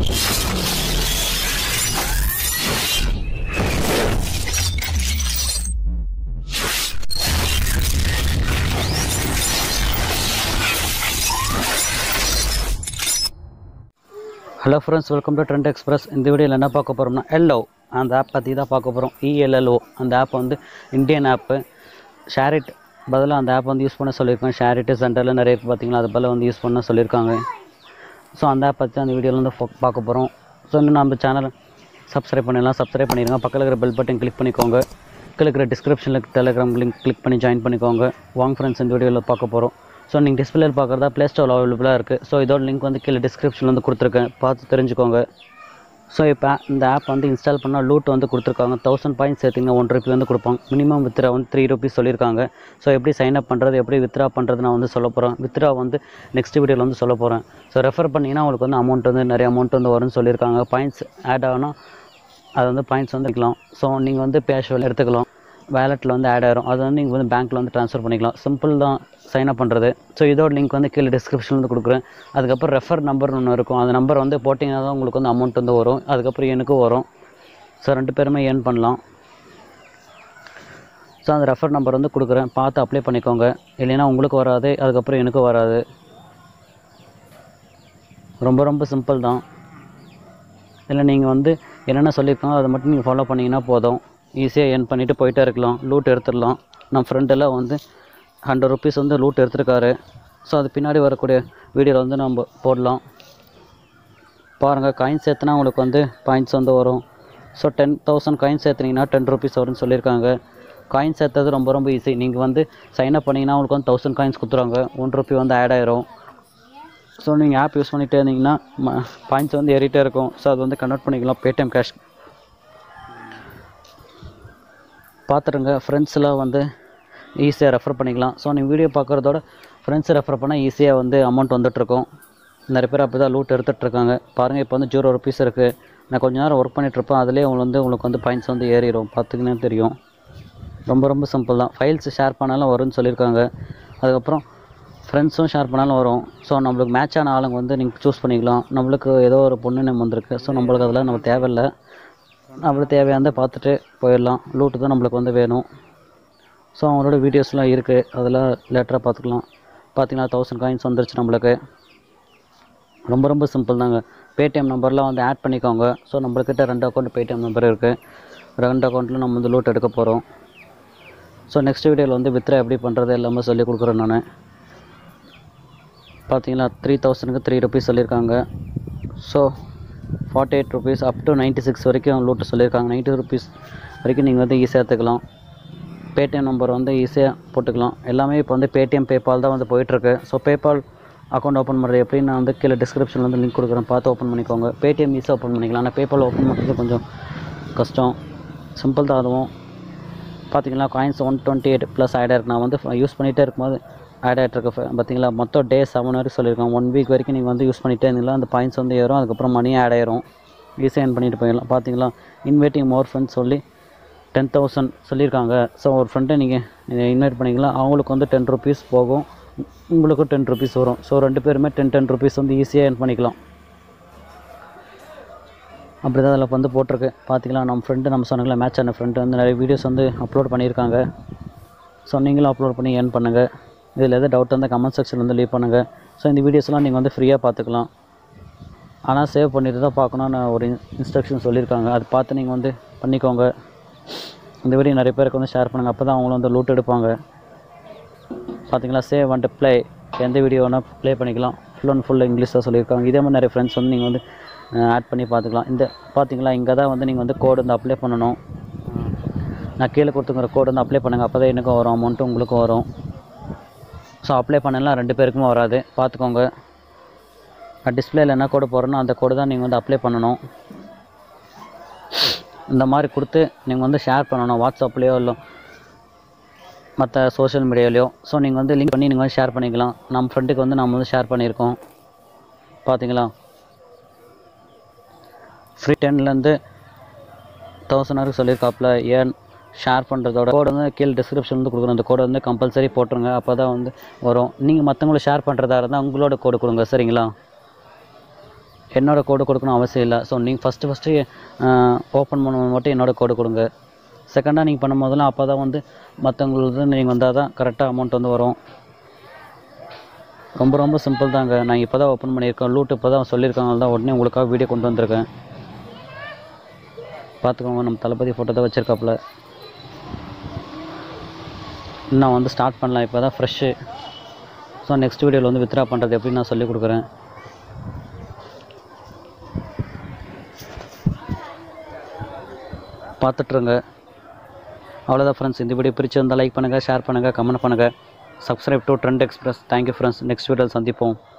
hello friends welcome to trend express இந்த வீடியோவில் என்ன பார்க்க போகிறோம்னா எல்லோ அந்த ஆப் பற்றி தான் பார்க்க போகிறோம் இஎல்எல்ஓ அந்த ஆப் வந்து இந்தியன் ஆப்பு ஷேரிட் பதிலாக அந்த ஆப் வந்து யூஸ் பண்ண சொல்லியிருக்கோம் ஷேரிட்டு சென்டரில் நிறைய இருக்குது பார்த்தீங்களா அது பதிலாக வந்து யூஸ் பண்ண சொல்லியிருக்காங்க ஸோ அந்த ஆப் பற்றி அந்த வீடியோவில் வந்து ஃபோ- பார்க்க போகிறோம் ஸோ இன்னும் நம்ம சேனல் சப்ஸ்கிரைப் பண்ணிடலாம் சப்ஸ்கிரைப் பண்ணிடுங்க பக்கத்தில் இருக்கிற பெல் பட்டன் கிளிக் பண்ணிக்கோங்க கீழே இருக்கிற டிஸ்கிரிப்ஷனில் டெலிகிராம் லிங்க் கிளிக் பண்ணி ஜாயின் பண்ணிக்கோங்க வாங்க ஃப்ரெண்ட்ஸ் இந்த வீடியோவில் பார்க்க போகிறோம் ஸோ நீங்கள் டிஸ்பிளேல பார்க்குறதா ப்ளே ஸ்டோர் அவைலபிளாக இருக்குது ஸோ இதோட லிங்க் வந்து கீழே டிஸ்கிரிப்ஷனில் வந்து கொடுத்துருக்கேன் பார்த்து தெரிஞ்சுக்கோங்க ஸோ இப்போ இந்த ஆப் வந்து இன்ஸ்டால் பண்ணால் லூட் வந்து கொடுத்துருக்காங்க தௌசண்ட் பாயிண்ட் சேர்த்திங்கன்னா ஒன் ருபி வந்து கொடுப்பாங்க மினிமம் வித்ரா வந்து த்ரீ ருபீஸ் சொல்லியிருக்காங்க ஸோ எப்படி சைன் அப் பண்ணுறது எப்படி வித்ரா பண்ணுறது நான் வந்து சொல்ல போகிறேன் வித்ரா வந்து நெக்ஸ்ட் வீடியோவில் வந்து சொல்ல போகிறேன் ஸோ ரெஃபர் பண்ணிங்கன்னா உங்களுக்கு வந்து அமௌண்ட் வந்து நிறைய அமௌண்ட் வந்து வரும்னு சொல்லியிருக்காங்க பாயிண்ட்ஸ் ஆட் ஆகணும் அது வந்து பாயிண்ட்ஸ் வந்து வைக்கலாம் ஸோ நீங்கள் வந்து பேஷுவல் எடுத்துக்கலாம் வேலெட்டில் வந்து ஆட் ஆயிரும் அது வந்து நீங்கள் வந்து பேங்க்கில் வந்து ட்ரான்ஸ்ஃபர் பண்ணிக்கலாம் சிம்பிள் தான் சைன் அப் பண்ணுறது ஸோ இதோட லிங்க் வந்து கீழே டிஸ்கிரிப்ஷனில் வந்து கொடுக்குறேன் அதுக்கப்புறம் ரெஃபர் நம்பர் ஒன்று இருக்கும் அந்த நம்பர் வந்து போட்டிங்கன்னா தான் உங்களுக்கு வந்து அமௌண்ட் வந்து வரும் அதுக்கப்புறம் எனக்கும் வரும் ஸோ ரெண்டு பேருமே ஏர்ன் பண்ணலாம் ஸோ அந்த ரெஃபர் நம்பர் வந்து கொடுக்குறேன் பார்த்து அப்ளை பண்ணிக்கோங்க இல்லைன்னா உங்களுக்கு வராது அதுக்கப்புறம் எனக்கும் வராது ரொம்ப ரொம்ப சிம்பிள் தான் இல்லை நீங்கள் வந்து என்னென்ன சொல்லியிருக்காங்களோ அதை மட்டும் நீங்கள் ஃபாலோ பண்ணிங்கன்னா போதும் ஈஸியாக ஏர்ன் பண்ணிவிட்டு போயிட்டே இருக்கலாம் லூட் எடுத்துடலாம் நம்ம ஃப்ரெண்டெல்லாம் வந்து ஹண்ட்ரட் ருபீஸ் வந்து லூட் எடுத்திருக்காரு ஸோ அது பின்னாடி வரக்கூடிய வீடியோவில் வந்து நம்ம போடலாம் பாருங்கள் காயின் சேர்த்துனா உங்களுக்கு வந்து பாயிண்ட்ஸ் வந்து வரும் ஸோ டென் தௌசண்ட் காயின் சேர்த்துனீங்கன்னா டென் ருபீஸ் வரும்னு சொல்லியிருக்காங்க காயின் சேர்த்தது ரொம்ப ரொம்ப ஈஸி நீங்கள் வந்து சைன் அப் பண்ணிங்கன்னா உங்களுக்கு வந்து தௌசண்ட் காயின்ஸ் கொடுத்துருவாங்க ஒன் ருபி வந்து ஆட் ஆயிரும் ஸோ நீங்கள் ஆப் யூஸ் பண்ணிகிட்டே இருந்தீங்கன்னா பாயிண்ட்ஸ் வந்து ஏறிட்டே இருக்கும் ஸோ அது வந்து கன்வெர்ட் பண்ணிக்கலாம் பேடிஎம் கேஷ் பார்த்துருங்க ஃப்ரெண்ட்ஸ்லாம் வந்து ஈஸியாக ரெஃபர் பண்ணிக்கலாம் ஸோ நீங்கள் வீடியோ பார்க்குறதோட ஃப்ரெண்ட்ஸ் ரெஃபர் பண்ணால் ஈஸியாக வந்து அமௌண்ட் வந்துட்டுருக்கும் நிறைய பேர் அப்படி தான் லூட் எடுத்துகிட்ருக்காங்க பாருங்கள் இப்போ வந்து ஜீரோ ருபீஸ் இருக்குது நான் கொஞ்ச நேரம் ஒர்க் பண்ணிகிட்ருப்பேன் அதிலே உங்களுக்கு வந்து உங்களுக்கு வந்து பாயிண்ட்ஸ் வந்து ஏறிடும் பார்த்துக்கினே தெரியும் ரொம்ப ரொம்ப சிம்பிள் தான் ஃபைல்ஸ் ஷேர் பண்ணாலும் வரும்னு சொல்லியிருக்காங்க அதுக்கப்புறம் ஃப்ரெண்ட்ஸும் ஷேர் பண்ணாலும் வரும் ஸோ நம்மளுக்கு மேட்ச் ஆன ஆளுங்க வந்து நீங்கள் சூஸ் பண்ணிக்கலாம் நம்மளுக்கு ஏதோ ஒரு பொண்ணு நம்ம வந்திருக்கு ஸோ நம்மளுக்கு அதெல்லாம் நம்ம தேவையில்லை நம்மளுக்கு தேவையானதை பார்த்துட்டு போயிடலாம் லூட்டு தான் நம்மளுக்கு வந்து வேணும் ஸோ அவங்களோட வீடியோஸ்லாம் இருக்குது அதெல்லாம் லேட்டராக பார்த்துக்கலாம் பார்த்தீங்கன்னா தௌசண்ட் காயின்ஸ் வந்துருச்சு நம்மளுக்கு ரொம்ப ரொம்ப சிம்பிள் தாங்க பேடிஎம் நம்பர்லாம் வந்து ஆட் பண்ணிக்கோங்க ஸோ நம்மளுக்கிட்ட ரெண்டு அக்கௌண்ட் பேடிஎம் நம்பர் இருக்குது ரெண்டு அக்கௌண்ட்டில் நம்ம வந்து லூட் எடுக்க போகிறோம் ஸோ நெக்ஸ்ட் வீடியோவில் வந்து வித்ரா எப்படி பண்ணுறது எல்லாமே சொல்லி கொடுக்குறேன் நான் பார்த்தீங்களா த்ரீ தௌசண்ட்க்கு த்ரீ ருபீஸ் சொல்லியிருக்காங்க so forty eight rupees up to ninety six வரைக்கும் லூட்டு சொல்லியிருக்காங்க நைன்ட்டி ருபீஸ் வரைக்கும் நீங்கள் வந்து ஈஸியாக எடுத்துக்கலாம் பேடிஎம் நம்பர் வந்து ஈஸியாக போட்டுக்கலாம் எல்லாமே இப்போ வந்து பேடிஎம் பேபால் தான் வந்து போயிட்டுருக்கு ஸோ பேபால் அக்கௌண்ட் ஓப்பன் பண்ணுறது எப்படின்னு நான் வந்து கீழே டிஸ்கிரிப்ஷனில் வந்து லிங்க் கொடுக்குறேன் பார்த்து ஓப்பன் பண்ணிக்கோங்க பேடிஎம் ஈஸியாக ஓப்பன் பண்ணிக்கலாம் ஆனால் பேபால் ஓப்பன் பண்ணுறது கொஞ்சம் கஷ்டம் சிம்பிள் தான் அதுவும் பார்த்தீங்களா coins one twenty eight plus add ஆயிருக்கு நான் வந்து யூஸ் பண்ணிகிட்டே இருக்கும்போது ஆட் ஆகிட்டு இருக்கு பார்த்தீங்களா மொத்தம் டே செவன் வரைக்கும் சொல்லியிருக்காங்க ஒன் வீக் வரைக்கும் நீங்கள் வந்து யூஸ் பண்ணிகிட்டே இருந்தீங்களா அந்த பாயிண்ட்ஸ் வந்து ஏறும் அதுக்கப்புறம் மணி ஆட் ஆயிரும் ஈஸியாக ஏர்ன் பண்ணிட்டு போயிடலாம் பார்த்தீங்களா இன்வைட்டிங் மோர் ஃப்ரெண்ட்ஸ் சொல்லி டென் தௌசண்ட் சொல்லியிருக்காங்க ஸோ ஒரு ஃப்ரெண்டை நீங்கள் இன்வைட் பண்ணிக்கலாம் அவங்களுக்கு வந்து டென் ருபீஸ் போகும் உங்களுக்கும் டென் ருபீஸ் வரும் ஸோ ரெண்டு பேருமே டென் டென் ருபீஸ் வந்து ஈஸியாக ஏர்ன் பண்ணிக்கலாம் அப்படி தான் அதில் வந்து போட்டிருக்கு பார்த்தீங்களா நம்ம ஃப்ரெண்டு நம்ம சொன்னாங்களே மேட்ச் ஆன ஃப்ரெண்டு வந்து நிறைய வீடியோஸ் வந்து அப்லோட் பண்ணியிருக்காங்க ஸோ நீங்களும் அப்லோட் பண்ணி ஏர்ன் பண்ணுங்கள் இதில் எதாவது டவுட் இருந்தால் கமெண்ட் செக்ஷன் வந்து லீவ் பண்ணுங்கள் ஸோ இந்த வீடியோஸ்லாம் நீங்கள் வந்து ஃப்ரீயாக பார்த்துக்கலாம் ஆனால் சேவ் பண்ணிட்டு தான் பார்க்கணுன்னு ஒரு இன்ஸ்ட்ரக்ஷன் சொல்லியிருக்காங்க அது பார்த்து நீங்கள் வந்து பண்ணிக்கோங்க இந்த வீடியோ நிறைய பேருக்கு வந்து ஷேர் பண்ணுங்கள் அப்போ தான் அவங்களும் வந்து லூட் எடுப்பாங்க பார்த்தீங்களா சேவ் வந்துட்டு ப்ளே எந்த வீடியோ வேணால் ப்ளே பண்ணிக்கலாம் ஃபுல் அண்ட் ஃபுல் இங்கிலீஷ் தான் சொல்லியிருக்காங்க இதே மாதிரி நிறைய ஃப்ரெண்ட்ஸ் வந்து நீங்கள் வந்து ஆட் பண்ணி பார்த்துக்கலாம் இந்த பார்த்தீங்களா இங்கே தான் வந்து நீங்கள் வந்து கோடு வந்து அப்ளை பண்ணணும் நான் கீழே கொடுத்துங்கிற கோடு வந்து அப்ளை பண்ணுங்கள் அப்போ தான் எனக்கும் வரும் அமௌண்ட்டு உங்களுக்கும் வரும் ஸோ அப்ளை பண்ணலாம் ரெண்டு பேருக்குமே வராது பார்த்துக்கோங்க நான் டிஸ்பிளேல என்ன கோடு போடுறேனோ அந்த கோடு தான் நீங்கள் வந்து அப்ளை பண்ணணும் இந்த மாதிரி கொடுத்து நீங்கள் வந்து ஷேர் பண்ணணும் வாட்ஸ்அப்லேயோ இல்லை மற்ற சோஷியல் மீடியாலையோ ஸோ நீங்கள் வந்து லிங்க் பண்ணி நீங்கள் வந்து ஷேர் பண்ணிக்கலாம் நம்ம ஃப்ரெண்டுக்கு வந்து நம்ம வந்து ஷேர் பண்ணியிருக்கோம் பார்த்தீங்களா ஃப்ரீ டென்லேருந்து தௌசண்ட் வரைக்கும் சொல்லியிருக்காப்புல ஏன் ஷேர் பண்ணுறதோட கோடு வந்து கீழே டிஸ்கிரிப்ஷன் வந்து கொடுக்குறோம் அந்த கோடை வந்து கம்பல்சரி போட்டுருங்க அப்போ தான் வந்து வரும் நீங்கள் மற்றவங்களை ஷேர் பண்ணுறதா இருந்தால் உங்களோட கோடு கொடுங்க சரிங்களா என்னோடய கோடு கொடுக்கணும் அவசியம் இல்லை ஸோ நீங்கள் ஃபஸ்ட்டு ஃபஸ்ட்டு ஓப்பன் பண்ணும்போது மட்டும் என்னோடய கோடு கொடுங்க செகண்டாக நீங்கள் பண்ணும் போதெல்லாம் அப்போ தான் வந்து மற்றவங்களுக்கு நீங்கள் வந்தால் தான் கரெக்டாக அமௌண்ட் வந்து வரும் ரொம்ப ரொம்ப சிம்பிள் தாங்க நான் இப்போ தான் ஓப்பன் பண்ணியிருக்கேன் லூட் இப்போ தான் சொல்லியிருக்காங்க தான் உடனே உங்களுக்காக வீடியோ கொண்டு வந்திருக்கேன் பார்த்துக்கோங்க நம்ம தளபதி ஃபோட்டோ தான் வச்சுருக்காப்புல நான் வந்து ஸ்டார்ட் பண்ணலாம் இப்போ தான் ஃப்ரெஷ்ஷு ஸோ நெக்ஸ்ட் வீடியோவில் வந்து வித்ரா பண்ணுறது எப்படின்னு நான் சொல்லிக் கொடுக்குறேன் பார்த்துட்ருங்க அவ்வளோதான் ஃப்ரெண்ட்ஸ் இந்த வீடியோ பிரிச்சிருந்தால் லைக் பண்ணுங்கள் ஷேர் பண்ணுங்கள் கமெண்ட் பண்ணுங்கள் subscribe to trend express thank you friends next வீடியோவில் சந்திப்போம்